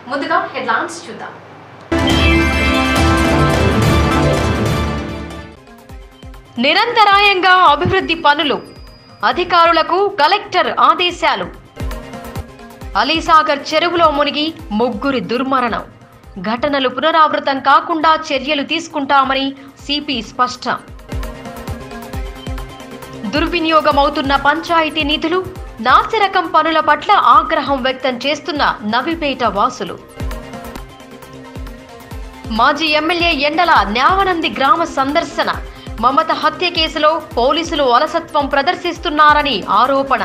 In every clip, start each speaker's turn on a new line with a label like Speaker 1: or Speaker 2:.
Speaker 1: ముందుగా హెడ్లైన్స్ చూద్దాం నిరంతరాయంగా అభివృద్ధి పనులు అధికారులకు కలెక్టర్ ఆదేశాలు అలీసాగర్ చెరువులో మునిగి ముగ్గురి దుర్మరణం ఘటనలు పునరావృతం కాకుండా చర్యలు తీసుకుంటామని సిపి స్పష్టం దుర్వినియోగమవుతున్న పంచాయతీ నిధులు నాసిరకం పనుల పట్ల ఆగ్రహం వ్యక్తం చేస్తున్న నవిపేట వాసులు మాజీ ఎమ్మెల్యే ఎండల న్యావనంది గ్రామ సందర్శన మమత హత్య కేసులో పోలీసులు అలసత్వం ప్రదర్శిస్తున్నారని ఆరోపణ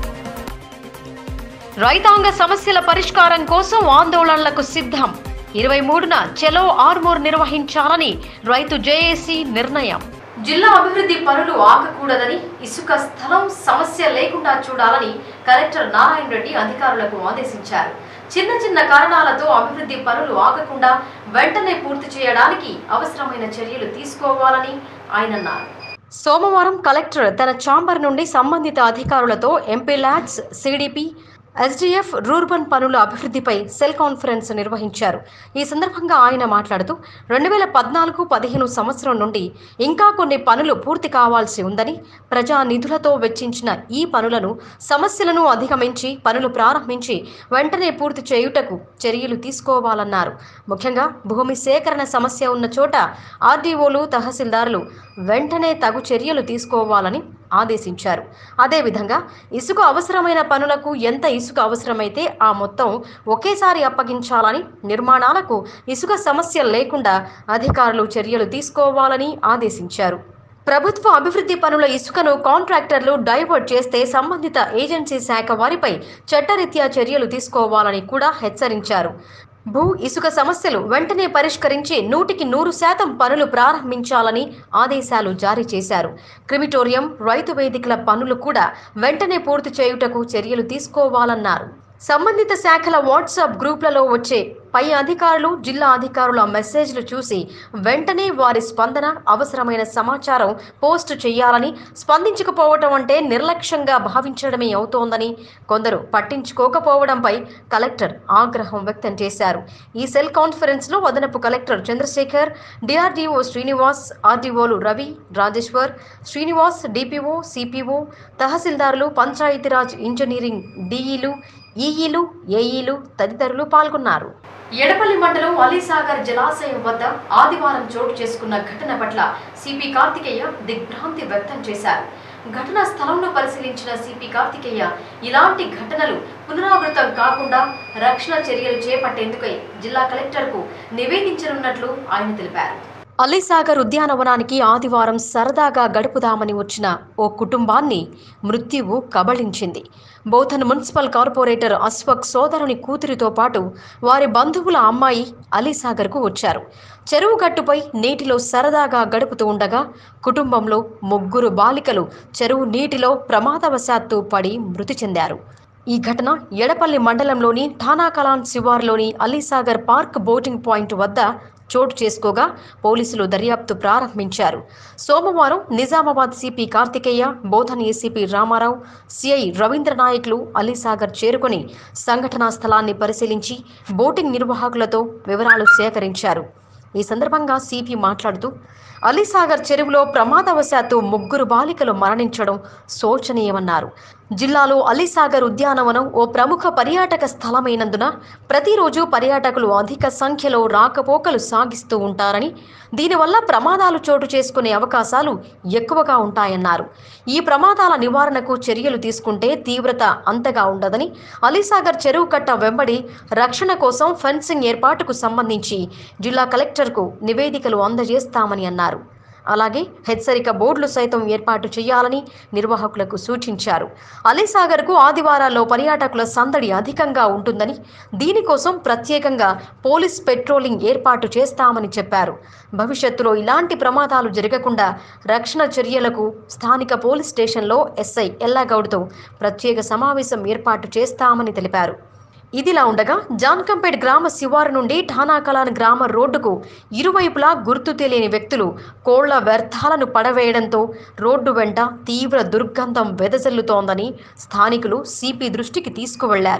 Speaker 1: రైతాంగ సమస్యల పరిష్కారం కోసం ఆందోళనలకు సిద్ధం ఇరవై మూడున చెలో ఆర్మూర్ నిర్వహించాలని రైతు జేఏసీ నిర్ణయం జిల్లా అభివృద్ధి పనులు ఆగకూడదని ఇసుక స్థలం సమస్య లేకుండా చూడాలని కలెక్టర్ నారాయణ రెడ్డి అధికారులకు ఆదేశించారు చిన్న చిన్న కారణాలతో అభివృద్ధి పనులు ఆగకుండా వెంటనే పూర్తి చేయడానికి అవసరమైన చర్యలు తీసుకోవాలని ఆయన అన్నారు సోమవారం కలెక్టర్ తన ఛాంబర్ నుండి సంబంధిత అధికారులతో MP LADS CDP SDF rurban పనుల అభివృద్ధిపై సెల్ కాన్ఫరెన్స్ నిర్వహించారు ఈ సందర్భంగా ఆయన మాట్లాడుతూ రెండు వేల పద్నాలుగు పదిహేను సంవత్సరం నుండి ఇంకా కొన్ని పనులు పూర్తి కావాల్సి ఉందని ప్రజా నిధులతో వెచ్చించిన ఈ పనులను సమస్యలను అధిగమించి పనులు ప్రారంభించి వెంటనే పూర్తి చేయుటకు చర్యలు తీసుకోవాలన్నారు ముఖ్యంగా భూమి సేకరణ సమస్య ఉన్న చోట ఆర్డీఓలు తహసీల్దారులు వెంటనే తగు చర్యలు తీసుకోవాలని ఆదేశించారు అదేవిధంగా ఇసుక అవసరమైన పనులకు ఎంత ఇసుక అవసరమైతే ఆ మొత్తం ఒకేసారి అప్పగించాలని నిర్మాణాలకు ఇసుక సమస్య లేకుండా అధికారులు చర్యలు తీసుకోవాలని ఆదేశించారు ప్రభుత్వ అభివృద్ధి పనుల ఇసుకను కాంట్రాక్టర్లు డైవర్ట్ చేస్తే సంబంధిత ఏజెన్సీ శాఖ వారిపై చట్టరీత్యా చర్యలు తీసుకోవాలని కూడా హెచ్చరించారు భూ ఇసుక సమస్యలు వెంటనే పరిష్కరించి నూటికి నూరు శాతం పనులు ప్రారంభించాలని ఆదేశాలు జారీ చేశారు క్రిమిటోరియం రైతు వేదికల పనులు కూడా వెంటనే పూర్తి చేయుటకు చర్యలు తీసుకోవాలన్నారు సంబంధిత శాఖల వాట్సాప్ గ్రూప్లలో వచ్చే పై అధికారులు జిల్లా అధికారుల మెసేజ్లు చూసి వెంటనే వారి స్పందన అవసరమైన సమాచారం పోస్ట్ చేయాలని స్పందించకపోవటం అంటే నిర్లక్ష్యంగా భావించడమే అవుతోందని కొందరు పట్టించుకోకపోవడంపై కలెక్టర్ ఆగ్రహం వ్యక్తం చేశారు ఈ సెల్ కాన్ఫరెన్స్లో అదనపు కలెక్టర్ చంద్రశేఖర్ డిఆర్డీఓ శ్రీనివాస్ ఆర్డీఓలు రవి రాజేశ్వర్ శ్రీనివాస్ డిపిఓ సిపిఓ తహసీల్దారులు పంచాయతీరాజ్ ఇంజనీరింగ్ డిఈలు ఈఈలు ఏఈలు తదితరులు పాల్గొన్నారు ఎడపల్లి మండలం అలీసాగర్ జలాశయం వద్ద ఆదివారం చోటు చేసుకున్న ఘటన పట్ల సిపి కార్తికేయ దిగ్భ్రాంతి వ్యక్తం చేశారు ఘటనా స్థలంలో పరిశీలించిన సిపి కార్తికేయ ఇలాంటి ఘటనలు పునరావృతం కాకుండా రక్షణ చర్యలు చేపట్టేందుకై జిల్లా కలెక్టర్కు నివేదించనున్నట్లు ఆయన తెలిపారు అలీసాగర్ ఉద్యానవనానికి ఆదివారం సరదాగా గడుపుదామని వచ్చిన ఓ కుటుంబాన్ని మృత్యువు కబళించింది బోధన్ మున్సిపల్ కార్పొరేటర్ అశ్వక్ సోదరుని కూతురితో పాటు వారి బంధువుల అమ్మాయి అలీసాగర్కు వచ్చారు చెరువు గట్టుపై నీటిలో సరదాగా గడుపుతూ ఉండగా కుటుంబంలో ముగ్గురు బాలికలు చెరువు నీటిలో ప్రమాదవశాత్తు పడి మృతి చెందారు ఈ ఘటన ఎడపల్లి మండలంలోని ఠానాకలాన్ శివార్లోని అలీసాగర్ పార్క్ బోటింగ్ పాయింట్ వద్ద చోటు చేసుకోగా పోలీసులు దర్యాప్తు ప్రారంభించారు సోమవారం Nizamabad CP Karthikeya Bodhan ACP Rama Rao CI Ravindra నాయక్లు అలీసాగర్ చేరుకొని సంఘటనా స్థలాన్ని పరిశీలించి బోటింగ్ నిర్వాహకులతో వివరాలు సేకరించారు ఈ సందర్భంగా సిపి మాట్లాడుతూ అలీసాగర్ చెరువులో ప్రమాదవశాత్తు ముగ్గురు బాలికలు మరణించడం శోచనీయమన్నారు జిల్లాలో అలీసాగర్ ఉద్యానవనం ఓ ప్రముఖ పర్యాటక స్థలమైనందున ప్రతిరోజు పర్యాటకులు అధిక సంఖ్యలో రాకపోకలు సాగిస్తూ ఉంటారని దీనివల్ల ప్రమాదాలు చోటు చేసుకునే అవకాశాలు ఎక్కువగా ఉంటాయన్నారు ఈ ప్రమాదాల నివారణకు చర్యలు తీసుకుంటే తీవ్రత అంతగా ఉండదని అలీసాగర్ చెరువు కట్ట వెంబడి రక్షణ కోసం ఫెన్సింగ్ ఏర్పాటుకు సంబంధించి జిల్లా కలెక్టర్కు నివేదికలు అందజేస్తామని అన్నారు అలాగే హెచ్చరిక బోర్డులు సైతం ఏర్పాటు చేయాలని నిర్వాహకులకు సూచించారు అలీసాగర్కు ఆదివారాల్లో పర్యాటకుల సందడి అధికంగా ఉంటుందని దీనికోసం ప్రత్యేకంగా పోలీస్ పెట్రోలింగ్ ఏర్పాటు చేస్తామని చెప్పారు భవిష్యత్తులో ఇలాంటి ప్రమాదాలు జరగకుండా రక్షణ చర్యలకు స్థానిక పోలీస్ స్టేషన్లో ఎస్ఐ ఎల్లాగౌడ్తో ప్రత్యేక సమావేశం ఏర్పాటు చేస్తామని తెలిపారు ఇదిలా ఉండగా జాన్కంపేట్ గ్రామ శివారు నుండి ఠానాకలాన్ గ్రామ రోడ్డుకు ఇరువైపులా గుర్తు తెలియని వ్యక్తులు కోళ్ల వ్యర్థాలను పడవేయడంతో రోడ్డు వెంట తీవ్ర దుర్గంధం వెదజల్లుతోందని స్థానికులు సిపి దృష్టికి తీసుకువెళ్లారు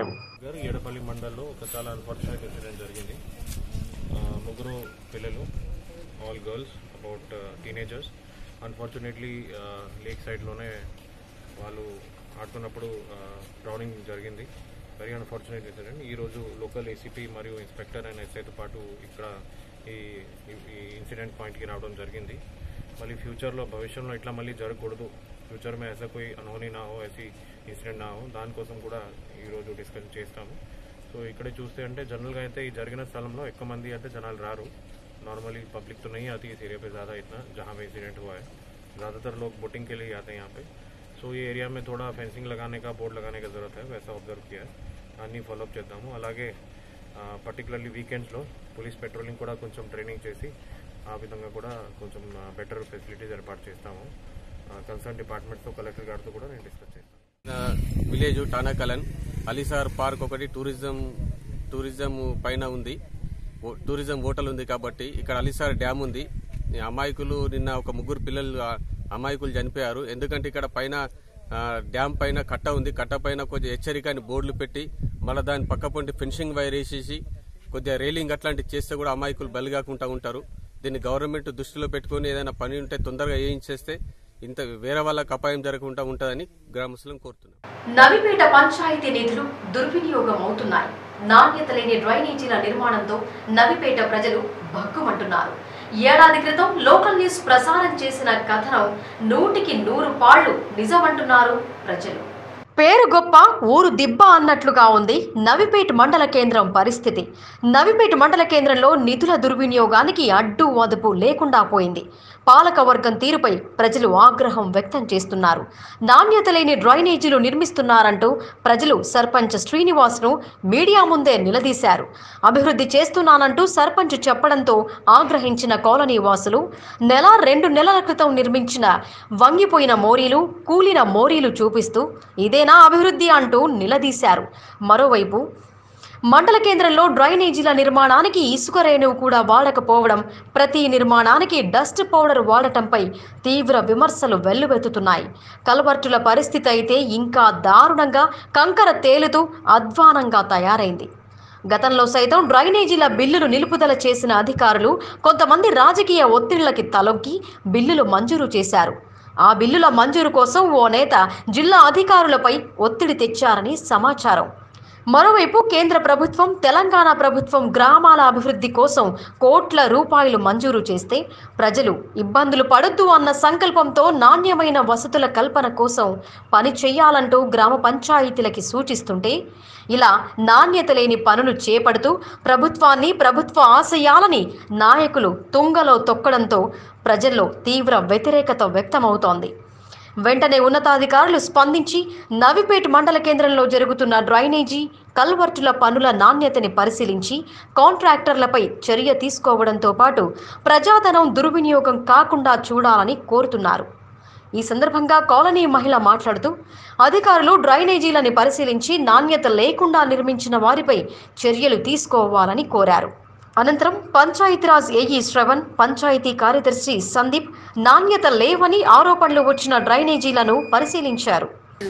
Speaker 2: నగర్ ఏడపల్లి మండల్లో ఒక చాలా అన్ఫార్చునేట్ ఇన్సిడెంట్ జరిగింది ఆ, ముగ్గురు పిల్లలు all girls about teenagers unfortunately lake సైడ్లోనే వాళ్ళు ఆడుతున్నప్పుడు డ్రౌనింగ్ జరిగింది వెరీ అన్ఫార్చునేట్ ఇన్సిడెంట్ ఈరోజు లోకల్ ఏసీపీ మరియు ఇన్స్పెక్టర్ అండ్ ఎస్ఐతో పాటు ఇక్కడ ఈ ఈ ఇన్సిడెంట్ పాయింట్కి రావడం జరిగింది మళ్ళీ ఫ్యూచర్లో భవిష్యంలో ఇట్లా మళ్ళీ జరగకూడదు ఫ్యూచర్ में ऐसा कोई अनहोनी ना हो ऐसी ఇన్సిడెంట్ నా हो దానికోసం కూడా ఈరోజు డిస్కస్ చేస్తాము సో ఇక్కడ చూస్తే అంటే జనరల్గా అయితే ఈ జరిగిన స్థలంలో ఎక్కువ మంది అయితే జనాలు రారు नॉर्मली पब्लिक तो नहीं आती इस एरिया पे ज़्यादा इतना जहाँ पे इंसिडेंट हुआ है ज़्यादातर लोग बोटिंग के लिए ही आते हैं यहाँ पे सो ये एरिया में थोड़ा फेंसिंग लगाने का बोर्ड लगाने का ज़रूरत है वैसा ऑब्जर्व किया है అన్నీ ఫాలోఅప్ చేద్దాము అలాగే పర్టికులర్లీ వీకెండ్స్లో పోలీస్ పెట్రోలింగ్ కూడా కొంచెం ట్రైనింగ్ చేసి ఆ విధంగా కూడా కొంచెం బెటర్ ఫెసిలిటీస్ ఏర్పాటు చేస్తాము కన్సర్న్ డిపార్ట్మెంట్తో కలెక్టర్ గారితో కూడా నేను డిస్కస్ చేస్తాను
Speaker 3: విలేజ్ టానాకలన్ అలీసార్ పార్క్ ఒకటి టూరిజం టూరిజం పైన ఉంది ఓ- టూరిజం హోటల్ ఉంది కాబట్టి ఇక్కడ అలీసార్ డ్యామ్ ఉంది ఈ అమాయకులు నిన్న ఒక ముగ్గురు పిల్లలు ఆ అమాయకులు చనిపోయారు ఎందుకంటే ఇక్కడ పైన ఆ, డ్యామ్ పైన కట్ట ఉంది కట్ట పైన కొద్దిగా హెచ్చరిక అని బోర్డులు పెట్టి మళ్ళీ దాని పక్క పొంటి ఫెన్సింగ్ వైర్ వేసేసి కొద్దిగా రైలింగ్ అట్లాంటివి చేస్తే కూడా అమాయకులు బలి కాకుండా ఉంటారు దీన్ని గవర్నమెంట్ దృష్టిలో పెట్టుకుని ఏదైనా పని ఉంటే తొందరగా వేయించేస్తే ఇంత వేరే వాళ్ళకి అపాయం జరగకుండా ఉంటుందని గ్రామస్తులను కోరుతున్నాం
Speaker 1: నవిపేట పంచాయతీ నిధులు దుర్వినియోగం అవుతున్నాయి నాణ్యత లేని డ్రైనేజీల నిర్మాణంతో నవిపేట ప్రజలు భగ్గుమంటున్నారు ఏడాది క్రితం లోకల్ న్యూస్ ప్రసారం చేసిన కథనం నూటికి నూరు పాళ్లు నిజమంటున్నారు ప్రజలు పేరు గొప్ప ఊరు దిబ్బ అన్నట్లుగా ఉంది నవిపేట మండల కేంద్రం పరిస్థితి నవిపేట మండల కేంద్రంలో నిధుల దుర్వినియోగానికి అడ్డు అదుపు లేకుండా పోయింది పాలక వర్గం తీరుపై ప్రజలు ఆగ్రహం వ్యక్తం చేస్తున్నారు నాణ్యత లేని డ్రైనేజీలు నిర్మిస్తున్నారంటూ ప్రజలు సర్పంచ్ శ్రీనివాస్ను మీడియా ముందే నిలదీశారు అభివృద్ధి చేస్తున్నానంటూ సర్పంచ్ చెప్పడంతో ఆగ్రహించిన కాలనీ వాసులు నెల రెండు నెలల క్రితం నిర్మించిన వంగిపోయిన మోరీలు కూలిన మోరీలు చూపిస్తూ ఇదేనా అభివృద్ధి అంటూ నిలదీశారు మరోవైపు మండల కేంద్రంలో డ్రైనేజీల నిర్మాణానికి ఇసుక రేణువు కూడా వాడకపోవడం ప్రతి నిర్మాణానికి డస్ట్ పౌడర్ వాడటంపై తీవ్ర విమర్శలు వెల్లువెత్తుతున్నాయి కలవర్టుల పరిస్థితి అయితే ఇంకా దారుణంగా కంకర తేలుతూ అధ్వానంగా తయారైంది గతంలో సైతం డ్రైనేజీల బిల్లులు నిలుపుదల చేసిన అధికారులు కొంతమంది రాజకీయ ఒత్తిళ్లకి తలొగ్గి బిల్లులు మంజూరు చేశారు ఆ బిల్లుల మంజూరు కోసం ఓ నేత జిల్లా అధికారులపై ఒత్తిడి తెచ్చారని సమాచారం మరోవైపు కేంద్ర ప్రభుత్వం తెలంగాణ ప్రభుత్వం గ్రామాల అభివృద్ధి కోసం కోట్ల రూపాయలు మంజూరు చేస్తే ప్రజలు ఇబ్బందులు పడొద్దు అన్న సంకల్పంతో నాణ్యమైన వసతుల కల్పన కోసం పని చేయాలంటూ గ్రామ పంచాయతీలకి సూచిస్తుంటే ఇలా నాణ్యత లేని పనులు చేపడుతూ ప్రభుత్వాన్ని ప్రభుత్వ ఆశయాలని నాయకులు తుంగలో తొక్కడంతో ప్రజల్లో తీవ్ర వ్యతిరేకత వ్యక్తమవుతోంది వెంటనే ఉన్నతాధికారులు స్పందించి నవిపేట మండల కేంద్రంలో జరుగుతున్న డ్రైనేజీ కల్వర్టుల పనుల నాణ్యతని పరిశీలించి కాంట్రాక్టర్లపై చర్య తీసుకోవడంతో పాటు ప్రజాధనం దుర్వినియోగం కాకుండా చూడాలని కోరుతున్నారు ఈ సందర్భంగా కాలనీ మహిళ మాట్లాడుతూ అధికారులు డ్రైనేజీలని పరిశీలించి నాణ్యత లేకుండా నిర్మించిన వారిపై చర్యలు తీసుకోవాలని కోరారు అనంతరం పంచాయతీరాజ్ ఏఈ శ్రవణ్ పంచాయతీ కార్యదర్శి సందీప్ నాణ్యత లేవని ఆరోపణలు వచ్చిన డ్రైనేజీలను పరిశీలించారు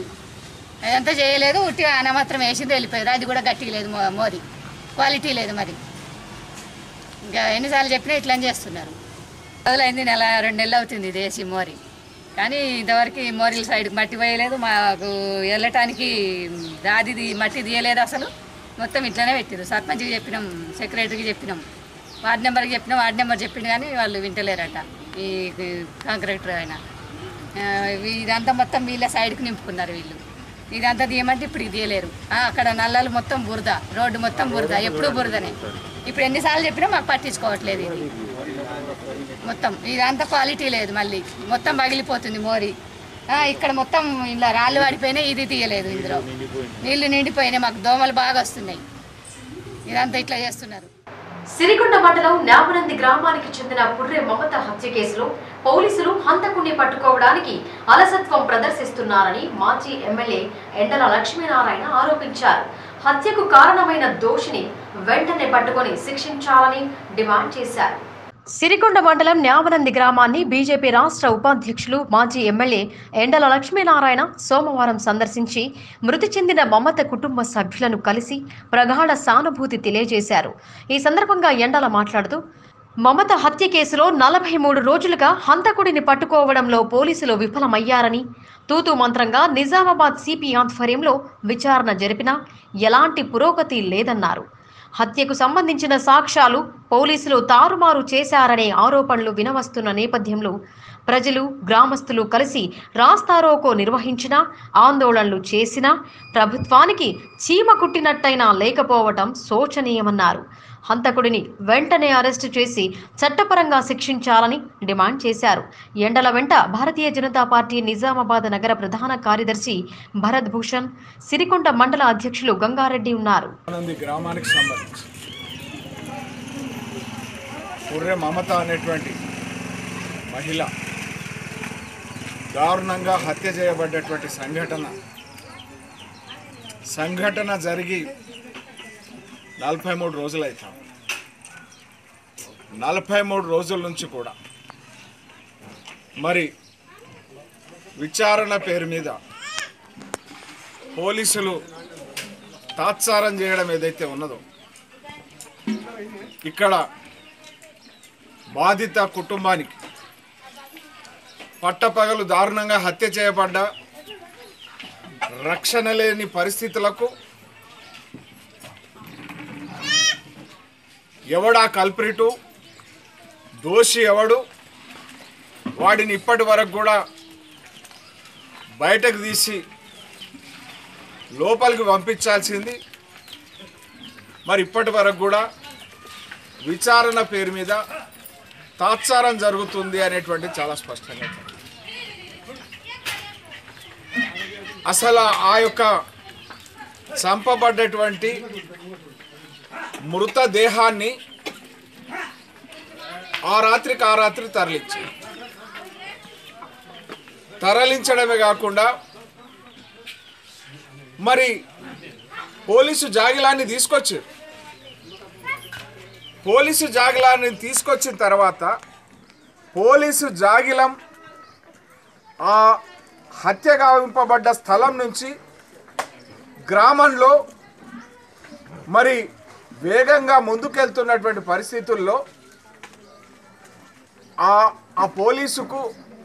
Speaker 4: అదంతా చేయలేదు ఉట్టిగా ఆయన మాత్రం వేసింది వెళ్ళిపోయారు అది కూడా గట్టిగా లేదు మో- మోరీ క్వాలిటీ లేదు మరి ఇంకా ఎన్నిసార్లు చెప్పినా ఇట్లా చేస్తున్నారు రోజులైంది నెల రెండు నెలలు అవుతుంది ఇది వేసి మోరీ కానీ ఇంతవరకు ఈ మోరీల సైడ్ మట్టి వేయలేదు మాకు వెళ్ళటానికి దాదిది మట్టి తీయలేదు అసలు మొత్తం ఇట్లానే పెట్టారు సర్పంచ్కి చెప్పినాం సెక్రటరీకి చెప్పినాం వార్డ్ నెంబర్కి చెప్పినాం వార్డ్ నెంబర్ చెప్పిండు కానీ వాళ్ళు వింటలేరట ఈ కాంట్రాక్టర్ ఆయన ఆ, ఇదంతా మొత్తం వీళ్ళ సైడ్కి నింపుకున్నారు వీళ్ళు ఇదంతా తీయమంటే ఇప్పుడు తీయలేరు ఆ, అక్కడ నల్లలు మొత్తం బురద రోడ్డు మొత్తం బురద ఎప్పుడూ బురదనే ఇప్పుడు ఎన్నిసార్లు చెప్పినా మాకు పట్టించుకోవట్లేదు ఇది మొత్తం ఇదంతా క్వాలిటీ లేదు మళ్ళీ మొత్తం పగిలిపోతుంది మోరి ఆ, ఇక్కడ మొత్తం ఇలా రాళ్ళు పడిపోయినాయి ఇది తీయలేదు ఇందులో నీళ్లు నిండిపోయినాయి మాకు దోమలు బాగా వస్తున్నాయి ఇదంతా ఇట్లా చేస్తున్నారు
Speaker 1: సిరికొండ మండలం నామనంది గ్రామానికి చెందిన పుర్రె మమత హత్య కేసులో పోలీసులు హంతకుణ్ణి పట్టుకోవడానికి అలసత్వం ప్రదర్శిస్తున్నారని మాజీ ఎమ్మెల్యే ఎండల లక్ష్మీనారాయణ ఆరోపించారు హత్యకు కారణమైన దోషిని వెంటనే పట్టుకొని శిక్షించాలని డిమాండ్ చేశారు సిరికొండ మండలం న్యావనంది గ్రామాన్ని బీజేపీ రాష్ట్ర ఉపాధ్యక్షులు మాజీ ఎమ్మెల్యే ఎండల లక్ష్మీనారాయణ సోమవారం సందర్శించి మృతి చెందిన మమత కుటుంబ సభ్యులను కలిసి ప్రగాఢ సానుభూతి తెలియజేశారు ఈ సందర్భంగా ఎండల మాట్లాడుతూ మమత హత్య కేసులో నలభై మూడు రోజులుగా హంతకుడిని పట్టుకోవడంలో పోలీసులు విఫలమయ్యారని తూతూ మంత్రంగా నిజామాబాద్ సిపి ఆధ్వర్యంలో విచారణ జరిపినా ఎలాంటి పురోగతి లేదన్నారు హత్యకు సంబంధించిన సాక్ష్యాలు పోలీసులు తారుమారు చేశారనే ఆరోపణలు వినవస్తున్న నేపథ్యంలో ప్రజలు గ్రామస్తులు కలిసి రాస్తారోకో నిర్వహించినా ఆందోళనలు చేసినా ప్రభుత్వానికి చీమ కుట్టినట్టయినా లేకపోవటం శోచనీయమన్నారు హంతకుడిని వెంటనే అరెస్టు చేసి చట్టపరంగా శిక్షించాలని డిమాండ్ చేశారు ఎండల వెంట భారతీయ జనతా పార్టీ నిజామాబాద్ నగర ప్రధాన కార్యదర్శి భరత్ భూషణ్ సిరికొండ మండల అధ్యక్షులు గంగారెడ్డి ఉన్నారు
Speaker 5: ఆనంది గ్రామానికి సంబంధించి పుర్రె మమత అనేటువంటి మహిళ దారుణంగా హత్య చేయబడ్డటువంటి సంఘటన సంఘటన జరిగి నలభై మూడు రోజులైతాం నలభై మూడు రోజుల నుంచి కూడా మరి విచారణ పేరు మీద పోలీసులు తాత్సారం చేయడం ఏదైతే ఉన్నదో ఇక్కడ బాధిత కుటుంబానికి పట్టపగలు దారుణంగా హత్య చేయబడ్డ రక్షణ లేని పరిస్థితులకు ఎవడా కల్ప్రిటు దోషి ఎవడు వాడిని ఇప్పటి వరకు కూడా బయటకు తీసి లోపలికి పంపించాల్సింది మరి ఇప్పటి వరకు కూడా విచారణ పేరు మీద తాత్సారం జరుగుతుంది అనేటువంటి చాలా స్పష్టంగా ఉంది. అసలు ఆ యొక్క చంపబడ్డటువంటి మృతదేహాన్ని ఆ రాత్రికి ఆ రాత్రి తరలించారు తరలించడమే కాకుండా మరి పోలీసు జాగిలాన్ని తీసుకొచ్చారు పోలీసు జాగిలాన్ని తీసుకొచ్చిన తర్వాత పోలీసు జాగిలం ఆ హత్య గావింపబడ్డ స్థలం నుంచి గ్రామంలో మరి వేగంగా ముందుకెళ్తున్నటువంటి పరిస్థితుల్లో ఆ ఆ పోలీసుకు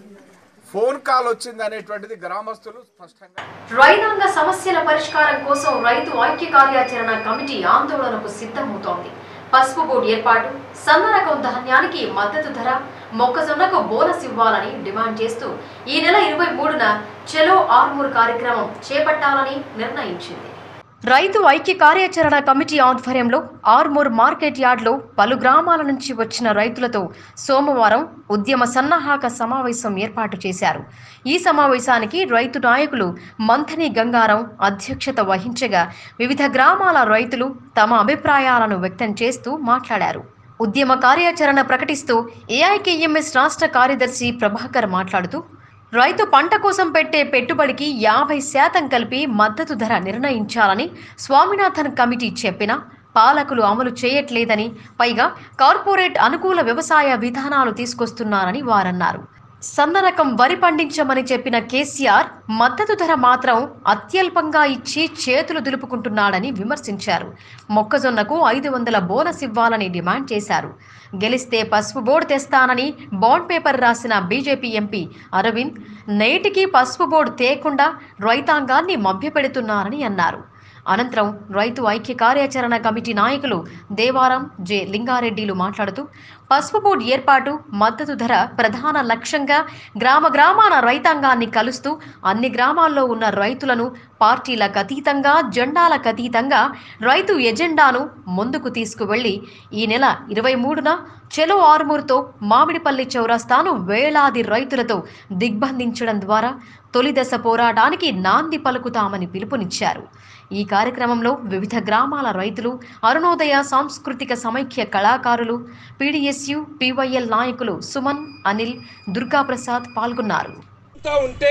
Speaker 5: ఫోన్ కాల్ వచ్చింది అనేటువంటిది గ్రామస్తులు స్పష్టంగా
Speaker 1: రైతాంగ సమస్యల పరిష్కారం కోసం రైతు ఐక్య కార్యాచరణ కమిటీ ఆందోళనకు సిద్ధమవుతోంది పసుపు బోర్డు ఏర్పాటు సన్న రకం ధాన్యానికి మద్దతు ధర మొక్కజొన్నకు బోనస్ ఇవ్వాలని డిమాండ్ చేస్తూ ఈ నెల ఇరవై మూడున చెలో ఆర్మూర్ కార్యక్రమం చేపట్టాలని నిర్ణయించింది రైతు ఐక్య కార్యాచరణ కమిటీ ఆధ్వర్యంలో ఆర్మూర్ మార్కెట్ యార్డ్లో పలు గ్రామాల నుంచి వచ్చిన రైతులతో సోమవారం ఉద్యమ సన్నాహక సమావేశం ఏర్పాటు చేశారు ఈ సమావేశానికి రైతు నాయకులు మంథని గంగారం అధ్యక్షత వహించగా వివిధ గ్రామాల రైతులు తమ అభిప్రాయాలను వ్యక్తం చేస్తూ మాట్లాడారు ఉద్యమ కార్యాచరణ ప్రకటిస్తూ ఏఐకేఎంఎస్ రాష్ట్ర కార్యదర్శి ప్రభాకర్ మాట్లాడుతూ రైతు పంట కోసం పెట్టే పెట్టుబడికి యాభై శాతం కలిపి మద్దతు ధర నిర్ణయించాలని స్వామినాథన్ కమిటీ చెప్పినా పాలకులు అమలు చేయట్లేదని పైగా కార్పొరేట్ అనుకూల వ్యవసాయ విధానాలు తీసుకొస్తున్నారని వారన్నారు సన్న రకం వరి పండించమని చెప్పిన కేసీఆర్ మద్దతు ధర మాత్రం అత్యల్పంగా ఇచ్చి చేతులు దులుపుకుంటున్నాడని విమర్శించారు మొక్కజొన్నకు ఐదు వందల బోనస్ ఇవ్వాలని డిమాండ్ చేశారు గెలిస్తే పసుపు బోర్డు తెస్తానని బాండ్ పేపర్ రాసిన బీజేపీ ఎంపీ అరవింద్ నేటికి పసుపు బోర్డు తేకుండా రైతాంగాన్ని మభ్యపెడుతున్నారని అన్నారు అనంతరం రైతు ఐక్య కార్యాచరణ కమిటీ నాయకులు దేవారం జె లింగారెడ్డిలు మాట్లాడుతూ పసుపు బోర్డు ఏర్పాటు మద్దతు ధర ప్రధాన లక్ష్యంగా గ్రామ గ్రామాన రైతాంగాన్ని కలుస్తూ అన్ని గ్రామాల్లో ఉన్న రైతులను పార్టీలకు అతీతంగా జెండాలకు అతీతంగా రైతు ఎజెండాను ముందుకు తీసుకువెళ్లి ఈ నెల ఇరవై మూడున చెలో ఆర్మూర్తో మామిడిపల్లి చౌరస్తాను వేలాది రైతులతో దిగ్బంధించడం ద్వారా తొలిదశ పోరాటానికి నాంది పలుకుతామని పిలుపునిచ్చారు ఈ కార్యక్రమంలో వివిధ గ్రామాల రైతులు అరుణోదయ సాంస్కృతిక సమైక్య కళాకారులు పీడిఎస్యు పివైఎల్ నాయకులు సుమన్ అనిల్ దుర్గాప్రసాద్ పాల్గొన్నారు
Speaker 6: చేసుకుంటా ఉంటే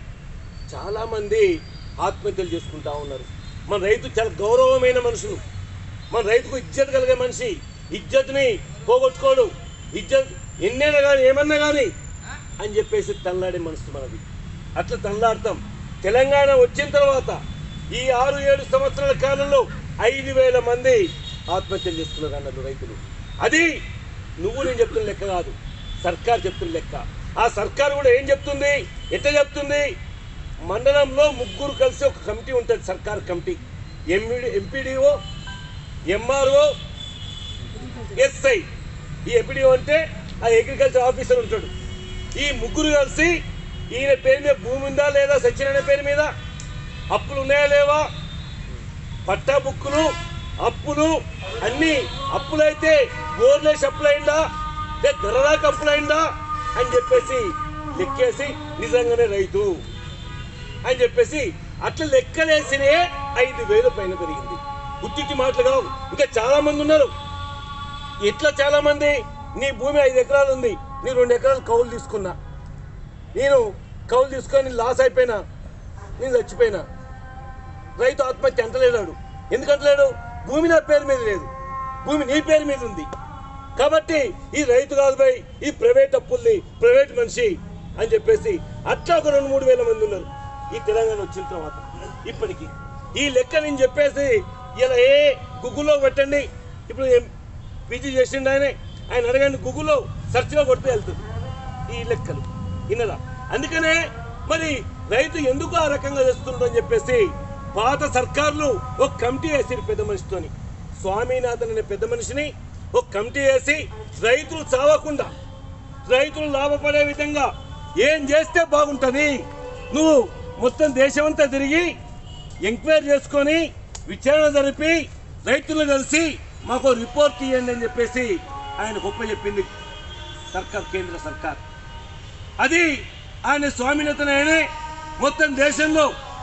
Speaker 6: చాలా మంది ఆత్మహత్యలు చేసుకుంటా ఉన్నారు మన రైతు చాలా గౌరవమైన మనుషులు మన రైతుకు ఇజ్జత్ కలిగే మనిషి ఇజ్జత్ని పోగొట్టుకోడు ఇజ్జత్ ఎన్నైనా కానీ ఏమన్నా కానీ అని చెప్పేసి తల్లాడే మనసు మనది అట్లా తల్లాడతాం తెలంగాణ వచ్చిన తర్వాత ఈ ఆరు ఏడు సంవత్సరాల కాలంలో ఐదు వేల మంది ఆత్మహత్యలు చేసుకున్నారు అన్నారు రైతులు అది నువ్వు నేను చెప్తున్న లెక్క కాదు సర్కార్ చెప్తున్న లెక్క ఆ సర్కార్ కూడా ఏం చెప్తుంది ఎట్లా చెప్తుంది మండలంలో ముగ్గురు కలిసి ఒక కమిటీ ఉంటుంది సర్కార్ committee MED MPDO MRO SI ఈ ఎంపీడీఓ అంటే ఆ అగ్రికల్చర్ ఆఫీసర్ ఉంటాడు ఈ ముగ్గురు కలిసి ఈయన పేరు మీద భూమి ఉందా లేదా సత్యనారాయణ పేరు మీద అప్పులు ఉన్నాయా లేవా పట్టా బుక్కులు అప్పులు అన్ని అప్పులైతే బోర్లేసి అప్పులైందా లేదా ధరదాకా అప్పులైందా అని చెప్పేసి లెక్కేసి నిజంగానే రైతు అని చెప్పేసి అట్లా లెక్కలేసినే ఐదు వేలు పైన పెరిగింది ఉత్తిటి మాటలు కావు ఇంకా చాలా మంది ఉన్నారు ఎట్లా చాలా మంది నీ భూమి ఐదు ఎకరాలు ఉంది నీ రెండు ఎకరాలు కౌలు తీసుకున్నా నేను కౌలు తీసుకొని లాస్ అయిపోయినా నేను చచ్చిపోయినా రైతు ఆత్మహత్య అంటలేడాడు ఎందుకు అంటలేడు భూమి నా పేరు మీద లేదు భూమి నీ పేరు మీద ఉంది కాబట్టి ఈ రైతు కాదు భయ్ ఈ ప్రైవేట్ అప్పుల్ని ప్రైవేట్ మనిషి అని చెప్పేసి అట్లా ఒక రెండు మూడు వేల మంది ఉన్నారు ఈ తెలంగాణ వచ్చిన తర్వాత ఇప్పటికి ఈ లెక్క నేను చెప్పేసి ఇలా ఏ గూగుల్లో పెట్టండి ఇప్పుడు ఏం పీజీ చేసిండు ఆయన ఆయన అడగండి గూగుల్లో సెర్చ్లో కొడితే వెళ్తుంది ఈ లెక్కలు విన్నదా అందుకనే మరి రైతు ఎందుకు ఆ రకంగా చేస్తుండ్రు అని చెప్పేసి పాత సర్కార్లు ఒక కమిటీ వేసారు పెద్ద మనిషితోని స్వామినాథన్ అనే పెద్ద మనిషిని ఒక కమిటీ వేసి రైతులు చావకుండా రైతులు లాభపడే విధంగా ఏం చేస్తే బాగుంటుంది నువ్వు మొత్తం దేశమంతా తిరిగి ఎంక్వైరీ చేసుకొని విచారణ జరిపి రైతులు కలిసి మాకు రిపోర్ట్ ఇవ్వండి అని చెప్పేసి ఆయన గొప్ప చెప్పింది సర్కార్ కేంద్ర సర్కార్ అది ఆయన స్వామినేతన ఆయనే మొత్తం దేశంలో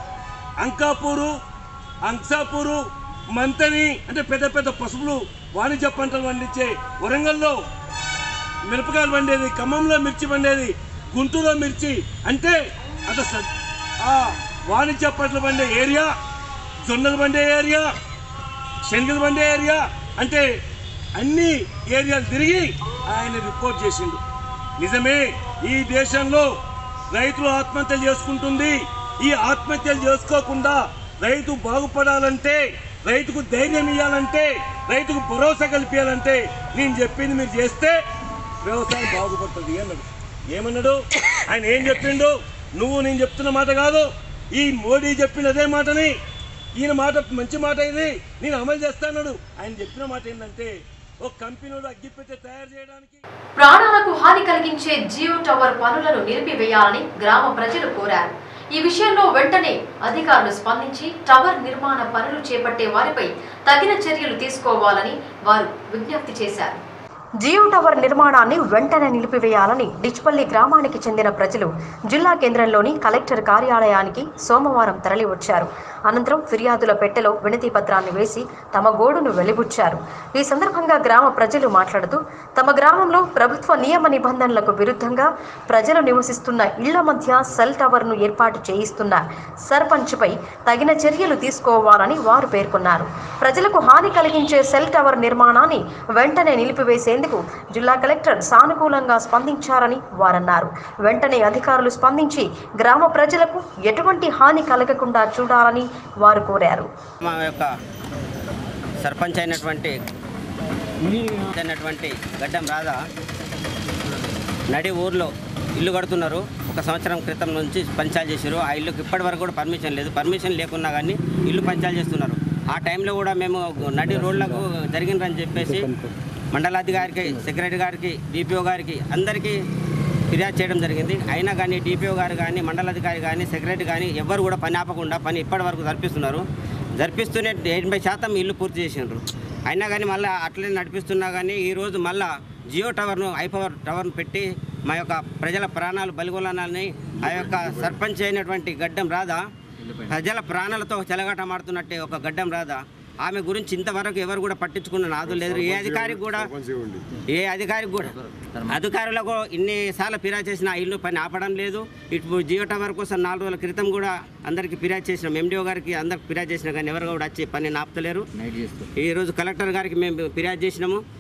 Speaker 6: అంకాపూరు అంక్సాపూరు మంతని అంటే పెద్ద పెద్ద పసుపులు వాణిజ్య పంటలు పండించే వరంగల్లో మిరపకాయలు పండేది ఖమ్మంలో మిర్చి పండేది గుంటూరులో మిర్చి అంటే అంత స- ఆ వాణిజ్య పంటలు పండే ఏరియా జొన్నలు పండే ఏరియా శనగలు పండే ఏరియా అంటే అన్ని ఏరియాలు తిరిగి ఆయన రిపోర్ట్ చేసిండు నిజమే ఈ దేశంలో రైతులు ఆత్మహత్యలు చేసుకుంటుంది ఈ ఆత్మహత్యలు చేసుకోకుండా రైతు బాగుపడాలంటే రైతుకు ధైర్యం ఇవ్వాలంటే రైతుకు భరోసా కల్పించాలంటే నేను చెప్పింది మీరు చేస్తే వ్యవసాయం బాగుపడుతుంది అన్నాడు ఏమన్నాడు ఆయన ఏం చెప్పిండు నువ్వు నేను చెప్తున్న మాట కాదు ఈ మోడీ చెప్పిన అదే మాటని ఈయన మాట మంచి మాట ఇది నేను అమలు చేస్తానన్నాడు ఆయన చెప్పిన మాట ఏంటంటే ఒక కంపెనీలో అగ్గిపెట్టె తయారు చేయడానికి
Speaker 1: ప్రాణాలకు హాని కలిగించే జియో టవర్ పనులను నిలిపివేయాలని గ్రామ ప్రజలు కోరారు ఈ విషయంలో వెంటనే అధికారులు స్పందించి టవర్ నిర్మాణ పనులు చేపట్టే వారిపై తగిన చర్యలు తీసుకోవాలని వారు విజ్ఞప్తి చేశారు జియో టవర్ నిర్మాణాన్ని వెంటనే నిలిపివేయాలని డిచ్పల్లి గ్రామానికి చెందిన ప్రజలు జిల్లా కేంద్రంలోని కలెక్టర్ కార్యాలయానికి సోమవారం తరలివచ్చారు అనంతరం ఫిర్యాదుల పెట్టెలో వినతి పత్రాన్ని వేసి తమ గోడును వెలిబుచ్చారు ఈ సందర్భంగా గ్రామ ప్రజలు మాట్లాడుతూ తమ గ్రామంలో ప్రభుత్వ నియమ నిబంధనలకు విరుద్ధంగా ప్రజలు నివసిస్తున్న ఇళ్ల మధ్య సెల్ టవర్ను ఏర్పాటు చేయిస్తున్న సర్పంచ్పై తగిన చర్యలు తీసుకోవాలని వారు పేర్కొన్నారు ప్రజలకు హాని కలిగించే సెల్ టవర్ నిర్మాణాన్ని వెంటనే నిలిపివేసేందుకు జిల్లా కలెక్టర్ సానుకూలంగా స్పందించారని వారన్నారు వెంటనే అధికారులు స్పందించి గ్రామ ప్రజలకు ఎటువంటి హాని కలగకుండా చూడాలని వారు కోరారు
Speaker 7: మా యొక్క సర్పంచ్ అయినటువంటి అయినటువంటి గడ్డం రాధా నడి ఊర్లో ఇల్లు కడుతున్నారు ఒక సంవత్సరం క్రితం నుంచి పంచాలు చేశారు ఆ ఇల్లుకి ఇప్పటి వరకు కూడా పర్మిషన్ లేదు పర్మిషన్ లేకున్నా కానీ ఇల్లు పంచాలు చేస్తున్నారు ఆ టైంలో కూడా మేము నడి రోడ్లకు జరిగిందని చెప్పేసి మండలాధికారికి సెక్రటరీ గారికి డిపిఓ గారికి అందరికీ ఫిర్యాదు చేయడం జరిగింది అయినా కానీ డిపిఓ గారు కానీ మండలాధికారి కానీ సెక్రటరీ కానీ ఎవరు కూడా పని ఆపకుండా పని ఇప్పటి వరకు జరిపిస్తున్నారు జరిపిస్తూనే ఎనభై శాతం ఇల్లు పూర్తి చేసిండ్రు అయినా కానీ మళ్ళీ అట్లనే నడిపిస్తున్నా కానీ ఈరోజు మళ్ళా జియో టవర్ను ఐపవర్ టవర్ను పెట్టి మా యొక్క ప్రజల ప్రాణాలు బలిగొలనాలని ఆ యొక్క సర్పంచ్ అయినటువంటి గడ్డం రాధా ప్రజల ప్రాణాలతో చెలగాటమాడుతున్నట్టే ఒక గడ్డం రాధా ఆమె గురించి ఇంతవరకు ఎవరు కూడా పట్టించుకున్న నాదు లేదు ఏ అధికారికి కూడా ఏ అధికారికి కూడా అధికారులకు ఇన్నిసార్లు ఫిర్యాదు చేసిన ఆ ఇల్లు పని ఆపడం లేదు ఇటు జియో టవర్ కోసం నాలుగు రోజుల క్రితం కూడా అందరికి ఫిర్యాదు చేసినాం ఎండిఓ గారికి అందరికి ఫిర్యాదు చేసినా కానీ ఎవరు కూడా వచ్చి పని ఆపుతలేరు ఈ రోజు కలెక్టర్ గారికి మేము ఫిర్యాదు చేసినాము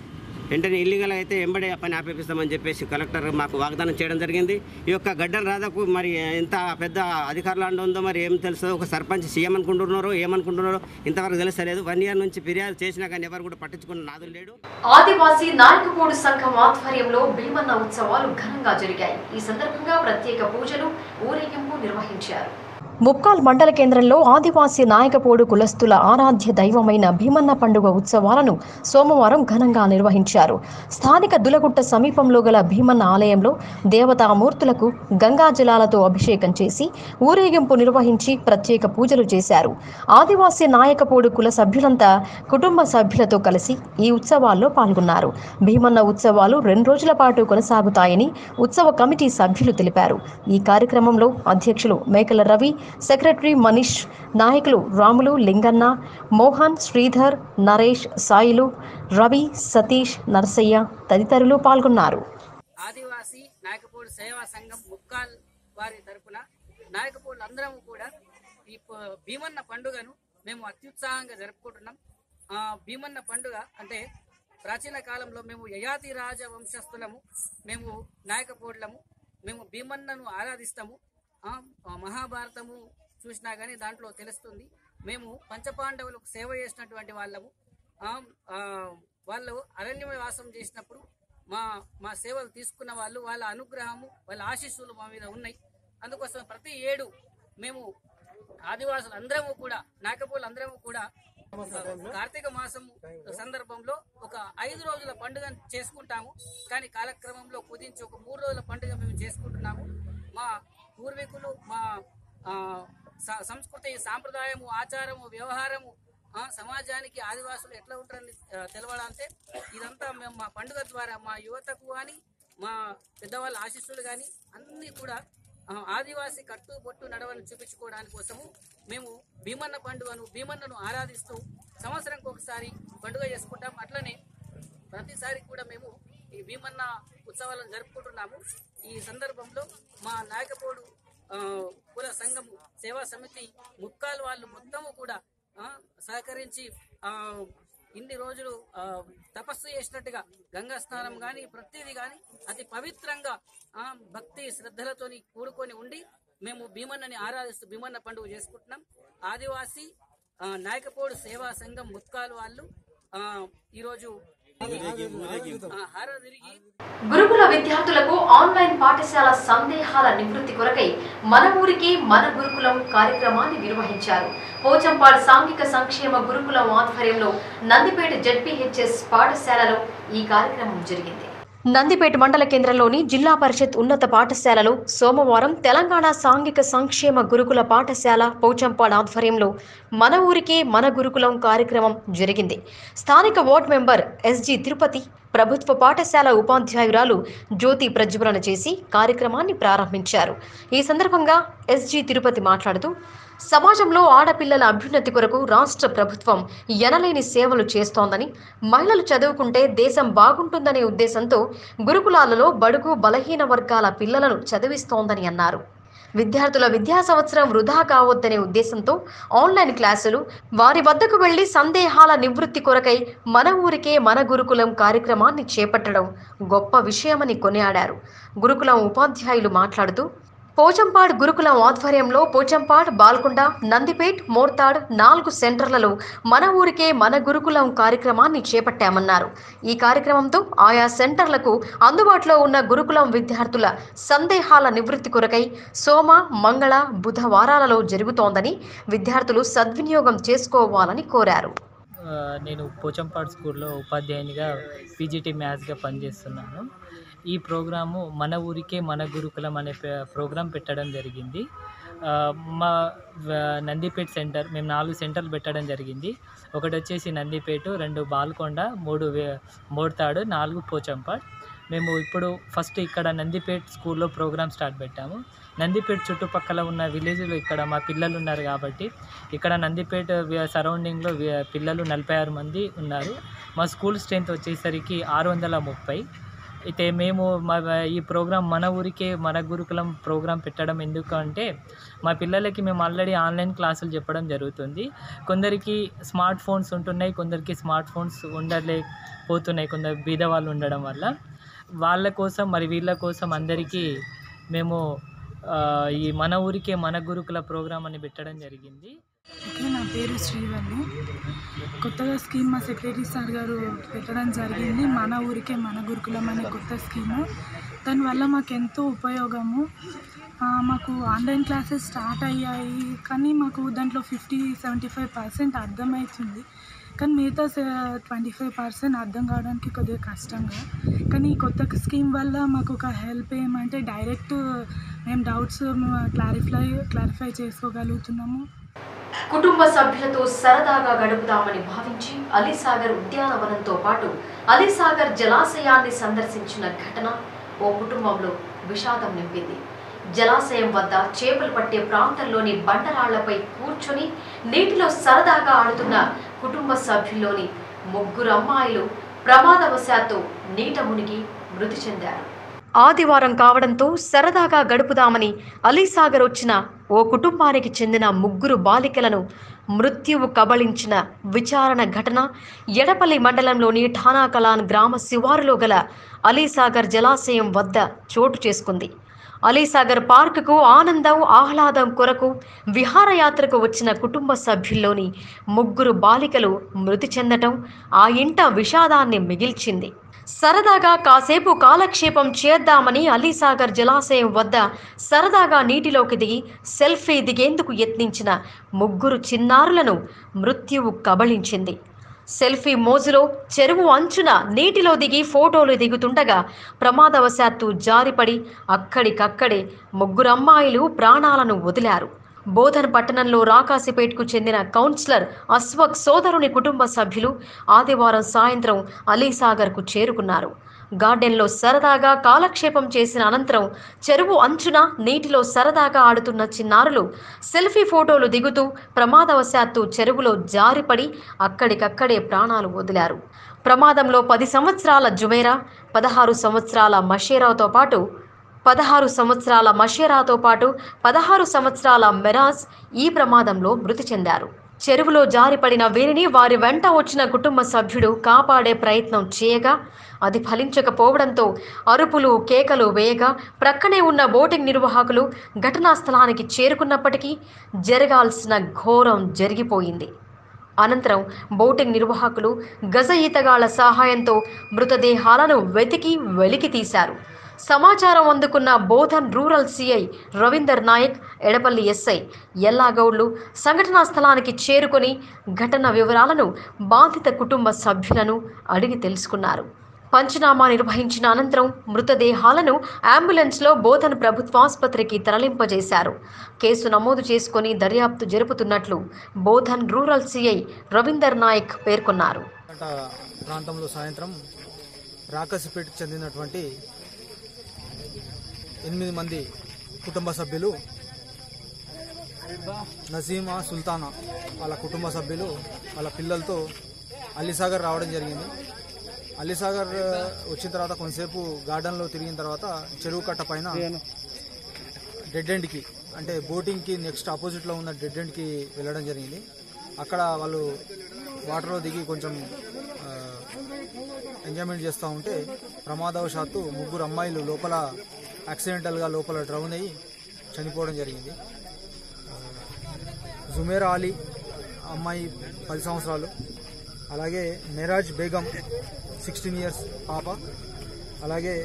Speaker 7: వెంటనే ఇల్లీగల్ అయితే ఎంబడే ఆ పని ఆపేపిస్తామని చెప్పేసి కలెక్టర్ మాకు వాగ్దానం చేయడం జరిగింది ఈ యొక్క గడ్డల రాధకు మరి ఎంత పెద్ద అధికారులు ఉందో మరి ఏం తెలుస్తుందో ఒక సర్పంచ్ సీఎం అనుకుంటున్నారో ఏమనుకుంటున్నారో ఇంతవరకు తెలుస్తలేదు వన్ ఇయర్ నుంచి ఫిర్యాదు చేసినా కానీ ఎవరు కూడా పట్టించుకున్న నాదులు లేడు
Speaker 1: ఆదివాసీ నాయకపోడు సంఘం ఆధ్వర్యంలో భీమన్న ఉత్సవాలు ఘనంగా జరిగాయి ఈ సందర్భంగా ప్రత్యేక పూజలు ఊరేగింపు నిర్వహించారు ముప్కాల్ మండల కేంద్రంలో ఆదివాసీ నాయకపోడు కులస్తుల ఆరాధ్య దైవమైన భీమన్న పండుగ ఉత్సవాలను సోమవారం ఘనంగా నిర్వహించారు స్థానిక దులగుట్ట సమీపంలో గల భీమన్న ఆలయంలో దేవతామూర్తులకు గంగా జలాలతో అభిషేకం చేసి ఊరేగింపు నిర్వహించి ప్రత్యేక పూజలు చేశారు ఆదివాసీ నాయకపోడు కుల సభ్యులంతా కుటుంబ సభ్యులతో కలిసి ఈ ఉత్సవాల్లో పాల్గొన్నారు భీమన్న ఉత్సవాలు రెండు రోజుల పాటు కొనసాగుతాయని ఉత్సవ కమిటీ సభ్యులు తెలిపారు ఈ కార్యక్రమంలో అధ్యక్షులు మేకల రవి సెక్రటరీ మనీష్ నాయకులు రాములు లింగన్న మోహన్ శ్రీధర్ నరేష్ సాయిలు రవి సతీష్ నరసయ్య తదితరులు పాల్గొన్నారు
Speaker 8: ఆదివాసీ నాయకపోడు సేవా సంఘం ముక్కాల్ వారి తరపున నాయకపోళ్ళు అందరం కూడా ఈ ప- భీమన్న పండుగను మేము అత్యుత్సాహంగా జరుపుకుంటున్నాం ఆ భీమన్న పండుగ అంటే ప్రాచీన కాలంలో మేము యయాతి రాజ వంశస్థులము మేము నాయకపోడ్లము మేము భీమన్నను ఆరాధిస్తాము ఆ, ఆ మహాభారతము చూసినా కానీ దాంట్లో తెలుస్తుంది మేము పంచపాండవులకు సేవ చేసినటువంటి వాళ్ళము ఆ, ఆ, వాళ్ళు అరణ్యవాసం చేసినప్పుడు మా మా సేవలు తీసుకున్న వాళ్ళు వాళ్ళ అనుగ్రహము వాళ్ళ ఆశీస్సులు మా మీద ఉన్నాయి అందుకోసం ప్రతి ఏడు మేము ఆదివాసులు అందరము కూడా నాయకపోలు అందరము కూడా కార్తీక మాసం సందర్భంలో ఒక ఐదు రోజుల పండుగ చేసుకుంటాము కానీ కాలక్రమంలో కుదించి ఒక మూడు రోజుల పండుగ మేము చేసుకుంటున్నాము మా పూర్వీకులు మా ఆ, స- సంస్కృతి సాంప్రదాయము ఆచారము వ్యవహారము ఆ, సమాజానికి ఆదివాసులు ఎట్లా ఉంటారని ఆ, తెలవాలంటే ఇదంతా మేము మా పండుగ ద్వారా మా యువతకు కానీ మా పెద్దవాళ్ళ ఆశీస్సులు కానీ అన్నీ కూడా ఆ, ఆదివాసి కట్టు బొట్టు నడవని చూపించుకోవడానికి కోసము మేము భీమన్న పండుగను భీమన్నను ఆరాధిస్తూ సంవత్సరంకి ఒకసారి పండుగ చేసుకుంటాం అట్లనే ప్రతిసారి కూడా మేము ఈ భీమన్న ఉత్సవాలను జరుపుకుంటున్నాము ఈ సందర్భంలో మా నాయకపోడు ఆ, కుల సంఘము సేవా సమితి ముక్కాలు వాళ్ళు మొత్తము కూడా ఆ, సహకరించి ఆ, ఇన్ని రోజులు ఆ, తపస్సు చేసినట్టుగా గంగా స్నానం కానీ ప్రతిదీ కానీ అతి పవిత్రంగా ఆ, భక్తి శ్రద్ధలతోని కూడుకొని ఉండి మేము భీమన్నని ఆరాధిస్తూ భీమన్న పండుగ చేసుకుంటున్నాం ఆదివాసీ ఆ, నాయకపోడు సేవా సంఘం ముత్కాలు వాళ్ళు ఆ, ఈరోజు ఆ, హార తిరిగి
Speaker 1: గురుకుల విద్యార్థులకు ఆన్లైన్ పాఠశాల సందేహాల నివృత్తి కొరకై మన ఊరికి మన గురుకులం కార్యక్రమాన్ని నిర్వహించారు పోచంపాడు సాంఘిక సంక్షేమ గురుకులం ఆధ్వర్యంలో నందిపేట జడ్పీహెచ్ఎస్ పాఠశాలలో ఈ కార్యక్రమం జరిగింది నందిపేట మండల కేంద్రంలోని జిల్లా పరిషత్ ఉన్నత పాఠశాలలో సోమవారం తెలంగాణ సాంఘిక సంక్షేమ గురుకుల పాఠశాల పోచంపాడు ఆధ్వర్యంలో మన ఊరికే మన గురుకులం కార్యక్రమం జరిగింది స్థానిక వార్డ్ మెంబర్ ఎస్జి తిరుపతి ప్రభుత్వ పాఠశాల ఉపాధ్యాయురాలు జ్యోతి ప్రజ్వలన చేసి కార్యక్రమాన్ని ప్రారంభించారు ఈ సందర్భంగా ఎస్జి తిరుపతి మాట్లాడుతూ సమాజంలో ఆడపిల్లల అభ్యున్నతి కొరకు రాష్ట్ర ప్రభుత్వం ఎనలేని సేవలు చేస్తోందని మహిళలు చదువుకుంటే దేశం బాగుంటుందనే ఉద్దేశంతో గురుకులాలలో బడుగు బలహీన వర్గాల పిల్లలను చదివిస్తోందని అన్నారు విద్యార్థుల విద్యా సంవత్సరం వృధా కావద్దనే ఉద్దేశంతో ఆన్లైన్ క్లాసులు వారి వద్దకు వెళ్లి సందేహాల నివృత్తి కొరకై మన ఊరికే మన గురుకులం కార్యక్రమాన్ని చేపట్టడం గొప్ప విషయమని కొనియాడారు గురుకులం ఉపాధ్యాయులు మాట్లాడుతూ పోచంపాడ్ గురుకులం ఆధ్వర్యంలో పోచంపాడ్ బాల్కొండ నందిపేట్ మోర్తాడ్ నాలుగు సెంటర్లలో మన ఊరికే మన గురుకులం కార్యక్రమాన్ని చేపట్టామన్నారు ఈ కార్యక్రమంతో ఆయా సెంటర్లకు అందుబాటులో ఉన్న గురుకులం విద్యార్థుల సందేహాల నివృత్తి కొరకై సోమ మంగళ బుధవారాలలో జరుగుతోందని విద్యార్థులు సద్వినియోగం చేసుకోవాలని కోరారు
Speaker 9: ఆ, నేను పోచంపాడు స్కూల్లో ఉపాధ్యాయునిగా పీజీటీ మ్యాథ్స్గా పనిచేస్తున్నాను ఈ ప్రోగ్రాము మన ఊరికే మన గురుకులం అనే పే- ప్రోగ్రాం పెట్టడం జరిగింది ఆ, మా వ- నందిపేట్ సెంటర్ మేము నాలుగు సెంటర్లు పెట్టడం జరిగింది ఒకటి వచ్చేసి నందిపేట రెండు బాల్కొండ మూడు వే- మోడ్తాడు నాలుగు పోచంపాడ్ మేము ఇప్పుడు ఫస్ట్ ఇక్కడ నందిపేట్ స్కూల్లో ప్రోగ్రామ్ స్టార్ట్ పెట్టాము నందిపేట్ చుట్టుపక్కల ఉన్న విలేజ్లో ఇక్కడ మా పిల్లలు ఉన్నారు కాబట్టి ఇక్కడ నందిపేట వి- సరౌండింగ్లో వి- పిల్లలు నలభై ఆరు మంది ఉన్నారు మా స్కూల్ స్ట్రెంత్ వచ్చేసరికి ఆరు వందల ముప్పై అయితే మేము మా ఈ ప్రోగ్రాం మన ఊరికే మన గురుకులం ప్రోగ్రాం పెట్టడం ఎందుకు అంటే మా పిల్లలకి మేము ఆల్రెడీ ఆన్లైన్ క్లాసులు చెప్పడం జరుగుతుంది కొందరికి స్మార్ట్ ఫోన్స్ ఉంటున్నాయి కొందరికి స్మార్ట్ ఫోన్స్ ఉండలేకపోతున్నాయి కొందరు బీద వాళ్ళు ఉండడం వల్ల వాళ్ళ కోసం మరి వీళ్ళ కోసం అందరికీ మేము ఆ, ఈ మన ఊరికే మన గురుకుల ప్రోగ్రాం అని పెట్టడం జరిగింది
Speaker 10: ఓకే నా పేరు శ్రీవల్లి కొత్తగా స్కీమ్ మా సెక్రటరీ సార్ గారు పెట్టడం జరిగింది మన ఊరికే మన గురుకులం అనే కొత్త స్కీము దానివల్ల మాకు ఎంతో ఉపయోగము ఆ, మాకు ఆన్లైన్ క్లాసెస్ స్టార్ట్ అయ్యాయి కానీ మాకు దాంట్లో ఫిఫ్టీ సెవెంటీ ఫైవ్ పర్సెంట్ అర్థమవుతుంది కానీ మిగతా ట్వంటీ ఫైవ్ పర్సెంట్ అర్థం కావడానికి కొద్దిగా కష్టంగా కానీ ఈ కొత్త స్కీమ్ వల్ల మాకు ఒక హెల్ప్ ఏమంటే డైరెక్ట్ మేము డౌట్స్ క్లారిఫై క్లారిఫై చేసుకోగలుగుతున్నాము
Speaker 1: కుటుంబ సభ్యులతో సరదాగా గడుపుదామని భావించి అలీసాగర్ ఉద్యానవనంతో పాటు అలీసాగర్ జలాశయాన్ని సందర్శించిన ఘటన ఓ కుటుంబంలో విషాదం నింపింది జలాశయం వద్ద చేపలు పట్టే ప్రాంతంలోని బండరాళ్లపై కూర్చొని నీటిలో సరదాగా ఆడుతున్న కుటుంబ సభ్యుల్లోని ముగ్గురు అమ్మాయిలు ప్రమాదవశాత్తు నీట మునిగి మృతి చెందారు ఆదివారం కావడంతో సరదాగా గడుపుదామని అలీసాగర్ వచ్చిన ఓ కుటుంబానికి చెందిన ముగ్గురు బాలికలను మృత్యువు కబళించిన విచారణ ఘటన ఎడపల్లి మండలంలోని ఠానాకలాన్ గ్రామ శివారులో గల అలీసాగర్ జలాశయం వద్ద చోటు చేసుకుంది అలీసాగర్ పార్కుకు ఆనందం ఆహ్లాదం కొరకు విహారయాత్రకు వచ్చిన కుటుంబ సభ్యుల్లోని ముగ్గురు బాలికలు మృతి చెందటం ఆ ఇంట విషాదాన్ని మిగిల్చింది సరదాగా కాసేపు కాలక్షేపం చేద్దామని అలీసాగర్ జలాశయం వద్ద సరదాగా నీటిలోకి దిగి సెల్ఫీ దిగేందుకు యత్నించిన ముగ్గురు చిన్నారులను మృత్యువు కబళించింది సెల్ఫీ మోజులో చెరువు అంచున నీటిలో దిగి ఫోటోలు దిగుతుండగా ప్రమాదవశాత్తు జారిపడి అక్కడికక్కడే ముగ్గురు అమ్మాయిలు ప్రాణాలను వదిలారు బోధన్ పట్టణంలో రాకాసిపేట్కు చెందిన కౌన్సిలర్ అస్వక్ సోదరుని కుటుంబ సభ్యులు ఆదివారం సాయంత్రం అలీసాగర్కు చేరుకున్నారు గార్డెన్లో సరదాగా కాలక్షేపం చేసిన అనంతరం చెరువు అంచున నీటిలో సరదాగా ఆడుతున్న చిన్నారులు సెల్ఫీ ఫోటోలు దిగుతూ ప్రమాదవశాత్తు చెరువులో జారిపడి అక్కడికక్కడే ప్రాణాలు వదిలారు ప్రమాదంలో పది సంవత్సరాల జుమేరా పదహారు సంవత్సరాల మషేరాతో పాటు పదహారు సంవత్సరాల మషేరాతో పాటు పదహారు సంవత్సరాల మెరాజ్ ఈ ప్రమాదంలో మృతి చెందారు చెరువులో జారిపడిన వీరిని వారి వెంట వచ్చిన కుటుంబ సభ్యుడు కాపాడే ప్రయత్నం చేయగా అది ఫలించకపోవడంతో అరుపులు కేకలు వేయగా ప్రక్కనే ఉన్న బోటింగ్ నిర్వాహకులు ఘటనా స్థలానికి చేరుకున్నప్పటికీ జరగాల్సిన ఘోరం జరిగిపోయింది అనంతరం బోటింగ్ నిర్వాహకులు గజ ఈతగాళ్ల సహాయంతో మృతదేహాలను వెతికి వెలికి తీశారు సమాచారం అందుకున్న Bodhan rural CI Ravinder Naik Edapalli SI ఎల్లాగౌడ్లు సంఘటనా స్థలానికి చేరుకొని ఘటన వివరాలను బాధిత కుటుంబ సభ్యులను అడిగి తెలుసుకున్నారు పంచనామా నిర్వహించిన అనంతరం మృతదేహాలను అంబులెన్స్లో బోధన్ ప్రభుత్వాసుపత్రికి తరలింపజేశారు కేసు నమోదు చేసుకొని దర్యాప్తు జరుపుతున్నట్లు బోధన్ రూరల్ సిఐ రవీందర్ నాయక్ పేర్కొన్నారు
Speaker 11: గంట ప్రాంతంలో సాయంత్రం రాకసిపేటకు చెందినటువంటి ఎనిమిది మంది కుటుంబ సభ్యులు నసీమా సుల్తానా వాళ్ళ కుటుంబ సభ్యులు వాళ్ళ పిల్లలతో అలీసాగర్ రావడం జరిగింది అలీసాగర్ వచ్చిన తర్వాత కొంతసేపు గార్డెన్లో తిరిగిన తర్వాత చెరువు కట్ట పైన డెడ్ ఎండ్కి అంటే బోటింగ్కి నెక్స్ట్ ఆపోజిట్లో ఉన్న డెడ్ ఎండ్కి వెళ్ళడం జరిగింది అక్కడ వాళ్ళు వాటర్లో దిగి కొంచెం ఆ, ఎంజాయ్మెంట్ చేస్తూ ఉంటే ప్రమాదవశాత్తు ముగ్గురు అమ్మాయిలు లోపల యాక్సిడెంటల్గా లోపల డ్రౌన్ అయ్యి చనిపోవడం జరిగింది ఆ, జుమేరా అలీ అమ్మాయి పది సంవత్సరాలు అలాగే మెరాజ్ బేగం సిక్స్టీన్ ఇయర్స్ పాప అలాగే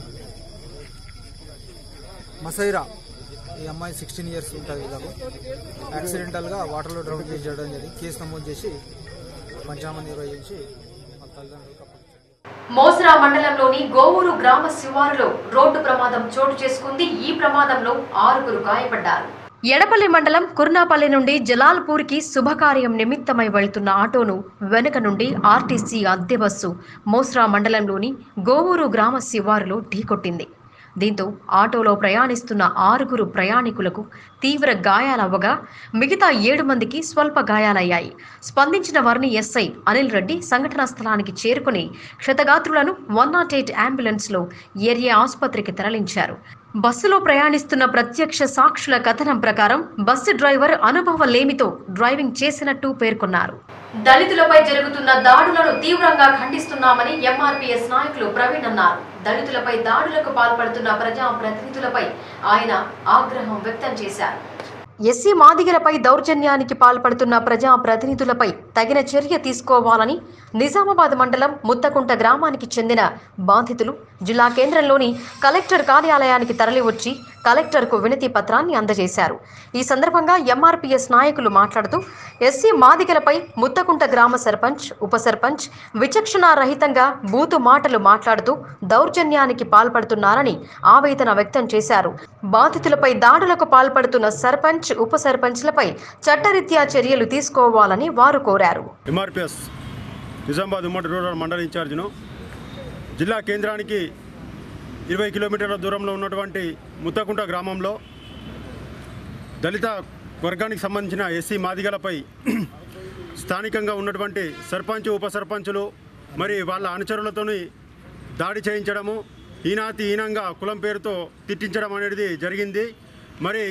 Speaker 11: మసైరా ఈ అమ్మాయి సిక్స్టీన్ ఇయర్స్ ఉంటుంది దాకా యాక్సిడెంటల్గా వాటర్లో డ్రౌన్ చేసి చేయడం జరిగింది కేసు నమోదు చేసి పంచామా నిర్వహించి వాళ్ళ తల్లిదండ్రులకు అప్పగించారు
Speaker 1: మోసరా మండలంలోని గోవూరు గ్రామ శివారులో రోడ్డు ప్రమాదం చోటు చేసుకుంది ఈ ప్రమాదంలో ఆరుగురు గాయపడ్డారు ఎడపల్లి మండలం కుర్నాపల్లి నుండి జలాల్పూర్కి శుభకార్యం నిమిత్తమై వెళ్తున్న ఆటోను వెనుక నుండి ఆర్టీసీ అద్దె బస్సు మోస్రా మండలంలోని గోవూరు గ్రామ శివారులో ఢీకొట్టింది దీంతో ఆటోలో ప్రయాణిస్తున్న ఆరుగురు ప్రయాణికులకు తీవ్ర గాయాలవ్వగా మిగతా ఏడు మందికి స్వల్ప గాయాలయ్యాయి స్పందించిన వారిని ఎస్ఐ అనిల్ రెడ్డి సంఘటనా స్థలానికి చేరుకుని క్షతగాత్రులను వన్ నాట్ ఎయిట్ అంబులెన్స్లో ఏరియా ఆసుపత్రికి తరలించారు బస్సులో ప్రయాణిస్తున్న ప్రత్యక్ష సాక్షుల కథనం ప్రకారం బస్సు డ్రైవర్ అనుభవ లేమితో డ్రైవింగ్ చేసినట్టు పేర్కొన్నారు దళితులపై జరుగుతున్న దాడులను తీవ్రంగా ఖండిస్తున్నామని ఎంఆర్పీఎస్ నాయకులు ప్రవీణ్ అన్నారు దళితులపై దాడులకు పాల్పడుతున్న ప్రజా ప్రతినిధులపై ఆయన ఆగ్రహం వ్యక్తం చేశారు ఎస్సీ మాదిగలపై దౌర్జన్యానికి పాల్పడుతున్న ప్రజా ప్రతినిధులపై తగిన చర్య తీసుకోవాలని నిజామాబాద్ మండలం ముత్తకుంట గ్రామానికి చెందిన బాధితులు జిల్లా కేంద్రంలోని కలెక్టర్ కార్యాలయానికి తరలివచ్చి కలెక్టర్కు వినతి పత్రాన్ని అందజేశారు ఈ సందర్భంగా ఎంఆర్పీఎస్ నాయకులు మాట్లాడుతూ ఎస్సీ మాదిగలపై ముత్తకుంట గ్రామ సర్పంచ్ ఉప సర్పంచ్ విచక్షణారహితంగా బూతు మాటలు మాట్లాడుతూ దౌర్జన్యానికి పాల్పడుతున్నారని ఆవేదన వ్యక్తం చేశారు బాధితులపై దాడులకు పాల్పడుతున్న సర్పంచ్ ఉప సర్పంచ్లపై చట్టరీత్యా చర్యలు తీసుకోవాలని వారు కోరారు
Speaker 12: ఎంఆర్పిఎస్ నిజామాబాద్ ఉమ్మడి రూరల్ మండల ఇన్ఛార్జిను జిల్లా కేంద్రానికి ఇరవై కిలోమీటర్ల దూరంలో ఉన్నటువంటి ముత్తకుంట గ్రామంలో దళిత వర్గానికి సంబంధించిన ఎస్సీ మాదిగలపై స్థానికంగా ఉన్నటువంటి సర్పంచ్ ఉప సర్పంచులు మరి వాళ్ళ అనుచరులతోని దాడి చేయించడము ఈనాతి హీనంగా కులం పేరుతో తిట్టించడం అనేది జరిగింది మరి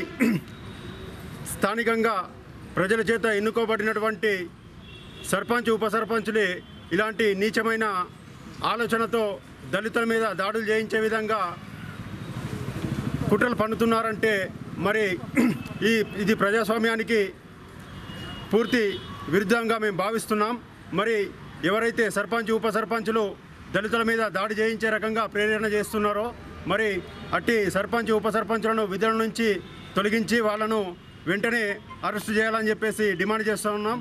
Speaker 12: స్థానికంగా ప్రజల చేత ఎన్నుకోబడినటువంటి సర్పంచ్ ఉప సర్పంచులే ఇలాంటి నీచమైన ఆలోచనతో దళితుల మీద దాడులు చేయించే విధంగా కుట్రలు పన్నుతున్నారంటే మరి ఈ ఇది ప్రజాస్వామ్యానికి పూర్తి విరుద్ధంగా మేము భావిస్తున్నాం మరి ఎవరైతే సర్పంచ్ ఉప సర్పంచులు దళితుల మీద దాడి చేయించే రకంగా ప్రేరణ చేస్తున్నారో మరి అట్టి సర్పంచ్ ఉప సర్పంచులను విధుల నుంచి తొలగించి వాళ్ళను వెంటనే అరెస్ట్ చేయాలని చెప్పేసి డిమాండ్ చేస్తూ ఉన్నాం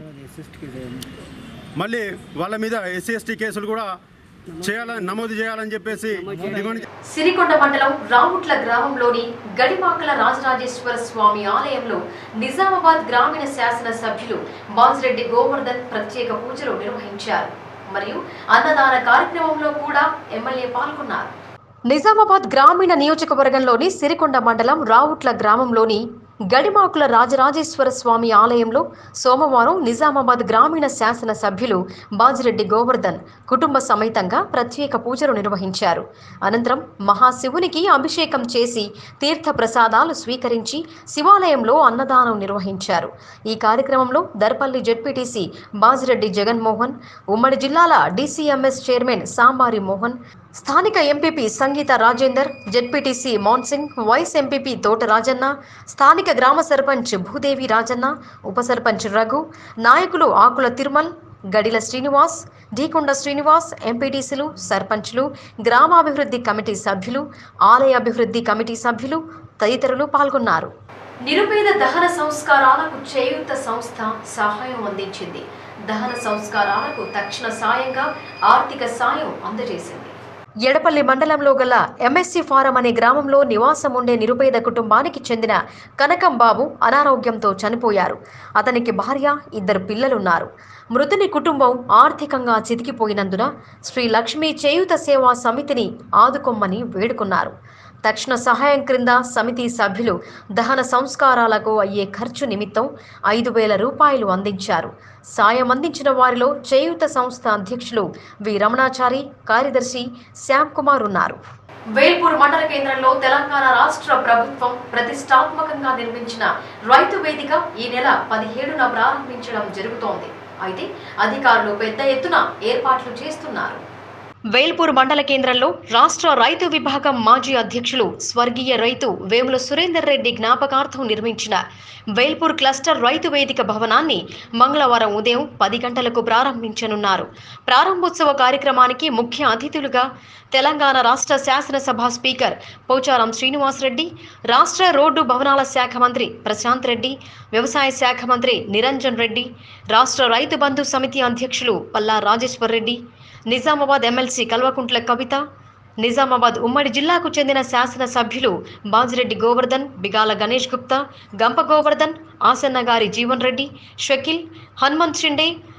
Speaker 12: మళ్ళీ వాళ్ళ మీద ఎస్సీ ఎస్టీ కేసులు కూడా చేయాలని నమోదు చేయాలని చెప్పేసి డిమాండ్
Speaker 1: సిరికొండ మండలం రావుట్ల గ్రామంలోని గడిమాకల రాజరాజేశ్వర స్వామి ఆలయంలో నిజామాబాద్ గ్రామీణ శాసన సభ్యులు బాజిరెడ్డి గోవర్ధన్ ప్రత్యేక పూజలు నిర్వహించారు మరియు అన్నదాన కార్యక్రమంలో కూడా ఎమ్మెల్యే పాల్గొన్నారు నిజామాబాద్ గ్రామీణ నియోజకవర్గంలోని సిరికొండ మండలం రావుట్ల గ్రామంలోని గడిమాకుల రాజరాజేశ్వర స్వామి ఆలయంలో సోమవారం నిజామాబాద్ గ్రామీణ శాసన సభ్యులు బాజిరెడ్డి గోవర్ధన్ కుటుంబ సమేతంగా ప్రత్యేక పూజలు నిర్వహించారు అనంతరం మహాశివునికి అభిషేకం చేసి తీర్థ ప్రసాదాలు స్వీకరించి శివాలయంలో అన్నదానం నిర్వహించారు ఈ కార్యక్రమంలో దర్పల్లి జెడ్పీటీసీ బాజిరెడ్డి జగన్మోహన్ ఉమ్మడి జిల్లాల డీసీఎంఎస్ చైర్మన్ సాంబారి మోహన్ స్థానిక MPP Sangeetha Rajender ZPTC Mansingh vice MPP Thota Rajanna స్థానిక గ్రామ సర్పంచ్ భూదేవి రాజన్న ఉప సర్పంచ్ రఘు నాయకులు ఆకుల తిరుమల్ గడిల శ్రీనివాస్ ఢీకొండ శ్రీనివాస్ ఎంపీటీసీలు సర్పంచ్లు గ్రామాభివృద్ధి కమిటీ సభ్యులు ఆలయ అభివృద్ధి కమిటీ సభ్యులు తదితరులు పాల్గొన్నారు నిరుపేద దహన సంస్కారాలకు చేయూత సంస్థ సహాయం అందించింది దహన సంస్కారాలకు తక్షణ సాయంగా ఆర్థిక సాయం అందజేసింది ఎడపల్లి మండలంలో గల ఎంఎస్సి ఫారం అనే గ్రామంలో నివాసం ఉండే నిరుపేద కుటుంబానికి చెందిన కనకం బాబు అనారోగ్యంతో చనిపోయారు అతనికి భార్య ఇద్దరు పిల్లలున్నారు మృతుని కుటుంబం ఆర్థికంగా చితికిపోయినందున శ్రీ లక్ష్మీ చేయూత సేవా సమితిని ఆదుకొమ్మని వేడుకున్నారు తక్షణ సహాయం క్రింద సమితి సభ్యులు దహన సంస్కారాలకు అయ్యే ఖర్చు నిమిత్తం ఐదు వేల రూపాయలు అందించారు సాయం అందించిన వారిలో చేయూత సంస్థ అధ్యక్షులు వి రమణాచారి కార్యదర్శి శ్యామ్ కుమార్ ఉన్నారు వేల్పూర్ మండల కేంద్రంలో తెలంగాణ రాష్ట్ర ప్రభుత్వం ప్రతిష్టాత్మకంగా నిర్మించిన రైతు వేదిక ఈ నెల పదిహేడున ప్రారంభించడం జరుగుతోంది అయితే అధికారులు పెద్ద ఎత్తున ఏర్పాట్లు చేస్తున్నారు వేల్పూర్ మండల కేంద్రంలో రాష్ట్ర రైతు విభాగం మాజీ అధ్యక్షులు స్వర్గీయ రైతు వేముల సురేందర్ రెడ్డి జ్ఞాపకార్థం నిర్మించిన వేల్పూర్ క్లస్టర్ రైతు వేదిక భవనాన్ని మంగళవారం ఉదయం పది గంటలకు ప్రారంభించనున్నారు ప్రారంభోత్సవ కార్యక్రమానికి ముఖ్య అతిథులుగా తెలంగాణ రాష్ట్ర శాసనసభ స్పీకర్ పోచారం శ్రీనివాసరెడ్డి రాష్ట్ర రోడ్డు భవనాల శాఖ మంత్రి ప్రశాంత్ రెడ్డి వ్యవసాయ శాఖ మంత్రి నిరంజన్ రెడ్డి రాష్ట్ర రైతు బంధు సమితి అధ్యక్షులు పల్లా రాజేశ్వర్ రెడ్డి నిజామాబాద్ ఎమ్మెల్సీ కల్వకుంట్ల కవిత నిజామాబాద్ ఉమ్మడి జిల్లాకు చెందిన శాసన సభ్యులు బాజిరెడ్డి గోవర్ధన్ బిగాల గణేష్ గుప్తా గంప గోవర్ధన్ ఆసన్నగారి జీవన్ రెడ్డి షకీల్ హనుమంత్ షిండే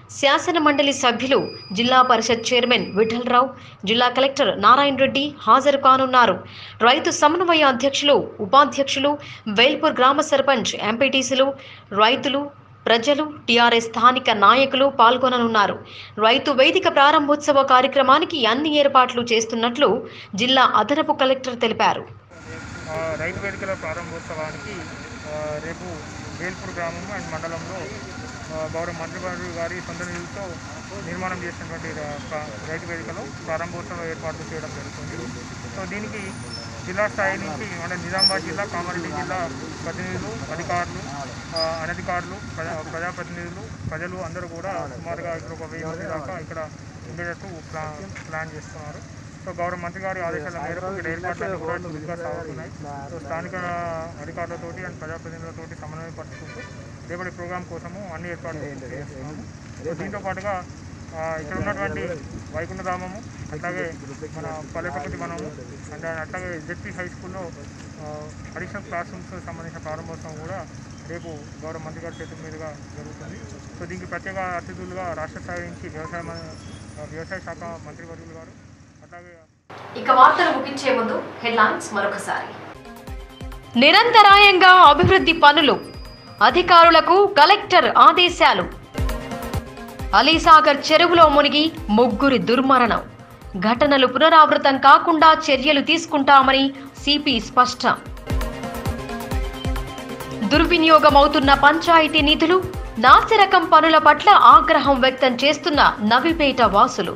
Speaker 1: శాసన మండలి సభ్యులు జిల్లా పరిషత్ చైర్మన్ విఠలరావు జిల్లా కలెక్టర్ నారాయణ రెడ్డి హాజరు కానున్నారు రైతు సమన్వయ అధ్యక్షులు ఉపాధ్యక్షులు వేల్పూర్ గ్రామ సర్పంచ్ ఎంపీటీసీలు రైతులు ప్రజలు టీఆర్ఎస్ స్థానిక నాయకులు పాల్గొననున్నారు రైతు వేదిక ప్రారంభోత్సవ కార్యక్రమానికి అన్ని ఏర్పాట్లు చేస్తున్నట్లు జిల్లా అదనపు కలెక్టర్ తెలిపారు
Speaker 13: ఆ, రైతు వేదికల ప్రారంభోత్సవానికి ఆ, రేపు వేల్పూర్ గ్రామం అండ్ మండలంలో ఆ, గౌరవ మంత్రివర్యులు గారి సొంత నిధులతో నిర్మాణం చేసినటువంటి ర- ప్ర- రైతు వేదికలో ప్రారంభోత్సవం ఏర్పాటు చేయడం జరుగుతుంది సో దీనికి జిల్లా స్థాయి నుంచి అంటే నిజామాబాద్ జిల్లా కామారెడ్డి జిల్లా ప్రతినిధులు అధికారులు ఆ, అనధికారులు ప్రజా ప్రజాప్రతినిధులు ప్రజలు అందరూ కూడా సుమారుగా ఇక్కడ ఒక వెయ్యి మంది దాకా ఇక్కడ ఉండేటట్టు ప్లా ప్లాన్ చేస్తున్నారు సో గౌరవ మంత్రి గారి ఆదేశాల మేరకు ఇక్కడ ఏర్పాట్లన్నీ కూడా చురుగ్గా సాగుతున్నాయి సో స్థానిక అధికారులతోటి అండ్ ప్రజాప్రతినిధులతోటి సమన్వయపరుచుకుంటూ రేపటి ప్రోగ్రాం కోసము అన్ని ఏర్పాట్లు చేస్తున్నాము సో దీంతో పాటుగా ఆ, ఇక్కడ ఉన్నటువంటి వైకుంఠధామము అట్లాగే మన పల్లె ప్రకృతి వనము అండ్ అట్లాగే జెడ్పీ హై స్కూల్లో అడిషనల్ క్లాస్ రూమ్స్ సంబంధించిన ప్రారంభోత్సవం కూడా రేపు గౌరవ మంత్రి గారి చేతుల మీదుగా జరుగుతుంది సో దీనికి ప్రత్యేక అతిథులుగా రాష్ట్ర స్థాయి నుంచి వ్యవసాయ మ- వ్యవసాయ శాఖ మంత్రివర్యులు గారు అట్లాగే
Speaker 1: ఇక వార్తలు ముగించే ముందు హెడ్లైన్స్ మరొకసారి నిరంతరాయంగా అభివృద్ధి పనులు అధికారులకు కలెక్టర్ ఆదేశాలు అలీసాగర్ చెరువులో మునిగి ముగ్గురి దుర్మరణం ఘటనలు పునరావృతం కాకుండా చర్యలు తీసుకుంటామని సిపి స్పష్టం దుర్వినియోగమవుతున్న పంచాయతీ నిధులు నాసిరకం పనుల పట్ల ఆగ్రహం వ్యక్తం చేస్తున్న నవిపేట వాసులు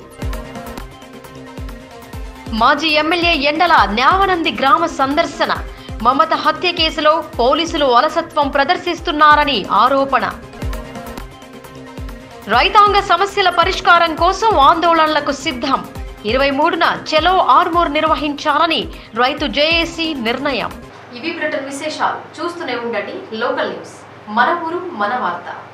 Speaker 1: మాజీ ఎమ్మెల్యే ఎండల న్యావనంది గ్రామ సందర్శన మమత హత్య కేసులో పోలీసులు అలసత్వం ప్రదర్శిస్తున్నారని ఆరోపణ రైతాంగ సమస్యల పరిష్కారం కోసం ఆందోళనలకు సిద్ధం ఇరవై మూడున చెలో ఆర్మూర్ నిర్వహించాలని రైతు జేఏసీ నిర్ణయం ఇవి బ్రిటన్ విశేషాలు చూస్తూనే ఉండండి లోకల్ న్యూస్ మన ఊరు మన వార్త